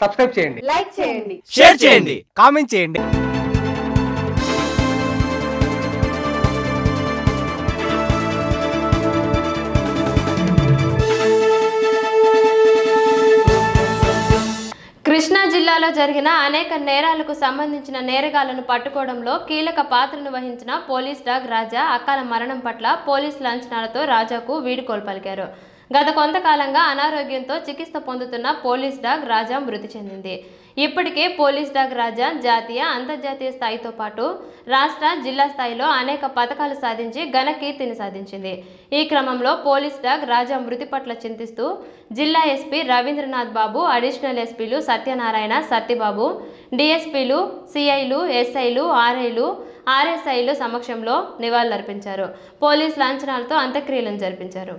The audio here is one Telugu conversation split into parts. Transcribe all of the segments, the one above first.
సబ్స్క్రైబ్ చేయండి లైక్ చేయండి షేర్ చేయండి కామెంట్ చేయండి కృష్ణా జిల్లాలో జరిగిన అనేక నేరాలకు సంబంధించిన నేరగాళ్లను పట్టుకోవడంలో కీలక పాత్రను వహించిన పోలీస్ డాగ్ రాజా అకాల మరణం పట్ల పోలీస్ లాంఛనాలతో రాజాకు వీడుకోలు పలికారు గత కొంతకాలంగా అనారోగ్యంతో చికిత్స పొందుతున్న పోలీస్ డాగ్ రాజా మృతి చెందింది ఇప్పటికే పోలీస్ డాగ్ రాజా జాతీయ అంతర్జాతీయ స్థాయితో పాటు రాష్ట్ర జిల్లా స్థాయిలో అనేక పథకాలు సాధించి ఘన కీర్తిని సాధించింది ఈ క్రమంలో పోలీస్ డాగ్ రాజా మృతి పట్ల చింతిస్తూ జిల్లా ఎస్పీ రవీంద్రనాథ్ బాబు అడిషనల్ ఎస్పీలు సత్యనారాయణ సత్యబాబు డిఎస్పీలు సిఐలు ఎస్ఐలు ఆర్ఐలు ఆర్ఎస్ఐలు సమక్షంలో నివాళులర్పించారు పోలీస్ లాంఛనాలతో అంత్యక్రియలను జరిపించారు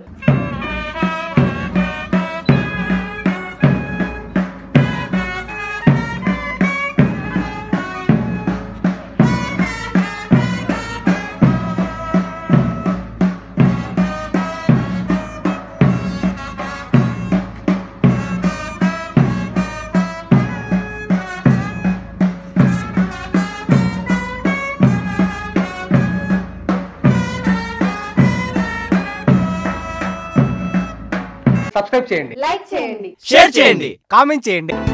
సబ్స్క్రైబ్ చేయండి లైక్ చేయండి షేర్ చేయండి కామెంట్ చేయండి